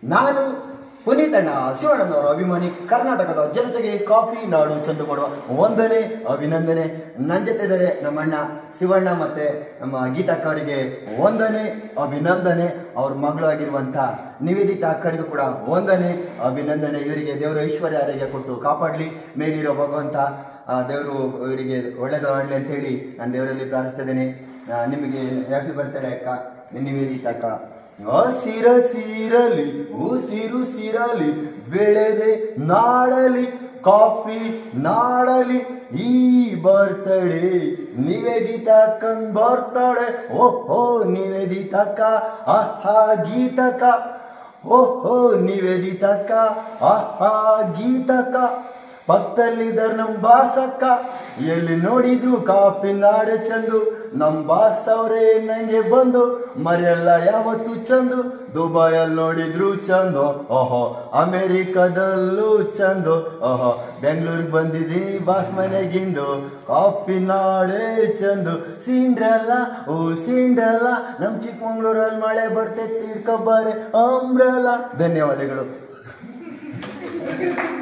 ನಾನು ಪುನೀತಣ್ಣ ಶಿವಣ್ಣನವರ ಅಭಿಮಾನಿ ಕರ್ನಾಟಕದ ಜನತೆಗೆ ಕಾಫಿ ನಾಡು ಚಂದು ಮಾಡುವ ವಂದನೆ ಅಭಿನಂದನೆ ನನ್ನ ಜೊತೆ ಇದ್ದಾರೆ ನಮ್ಮ ಅಣ್ಣ ಶಿವಣ್ಣ ಮತ್ತೆ ನಮ್ಮ ಗೀತಕ್ಕ ಅವರಿಗೆ ವಂದನೆ ಅಭಿನಂದನೆ ಅವ್ರ ಮಗಳು ಆಗಿರುವಂತ ನಿವೇದಿತಾ ಅಕ್ಕರಿಗೂ ಕೂಡ ವಂದನೆ ಅಭಿನಂದನೆ ಇವರಿಗೆ ದೇವರು ಐಶ್ವರ್ಯ ಆರೋಗ್ಯ ಕೊಟ್ಟು ಕಾಪಾಡಲಿ ಮೇಲಿರೋ ಭಗವಂತ ಆ, ದೇವರು ಇವರಿಗೆ ಒಳ್ಳೇದು ಮಾಡಲಿ ಅಂತ ಹೇಳಿ ನಾನು ದೇವರಲ್ಲಿ ಪ್ರಾರ್ಥಿಸ್ತಿದ್ದೇನೆ ಆ, ನಿಮಗೆ ಹ್ಯಾಪಿ ಬರ್ತ್ಡೇ ಅಕ್ಕ ನಿವೇದಿತಾ ಅಕ್ಕ ಹಸಿರ ಸಿರಲಿ ಉಸಿರು ಸಿರಲಿ ಬೆಳೆದೆ ನಾಡಲಿ ಕಾಫಿ ನಾಡಲಿ ಈ ಬರ್ತಡೆ ನಿವೇದಿತ ಕನ್ ಬರ್ತಾಳೆ ಓಹೋ ನಿವೇದಿತಕ್ಕ ಆಹಾ ಗೀತಕ್ಕ ಓಹೋ ನಿವೇದಿತಕ್ಕ ಆಹಾ ಗೀತಕ್ಕ ಪಕ್ಕದಲ್ಲಿದ್ದಾರೆ ನಮ್ ಬಾಸಕ್ಕ ಎಲ್ಲಿ ನೋಡಿದ್ರು ಕಾಫಿ ನಾಡೆ ಚಂದು ನಮ್ ಬಾಸ್ ಅವರೇ ನಂಗೆ ಬಂದು ಮರೆಯಲ್ಲ ಯಾವತ್ತು ಚಂದು ದುಬೈಯಲ್ಲಿ ನೋಡಿದ್ರು ಚಂದು ಓಹೋ ಅಮೆರಿಕದಲ್ಲೂ ಚಂದು ಓಹೋ ಬೆಂಗಳೂರಿಗೆ ಬಂದಿದ್ದೀನಿ ಬಾಸ್ ಮನೆಗಿಂದು ಕಾಫಿ ನಾಡೆ ಚಂದು ಸೀಂಡ್ರಲ್ಲ ಓ ಸೀಂಡ್ರಲ್ಲ ನಮ್ ಚಿಕ್ಕಮಂಗ್ಳೂರಲ್ಲಿ ಮಳೆ ಬರ್ತೈತಿ ತಿಳ್ಕೊಬಾರೆ ಅಂಬ್ರಲ್ಲ ಧನ್ಯವಾದಗಳು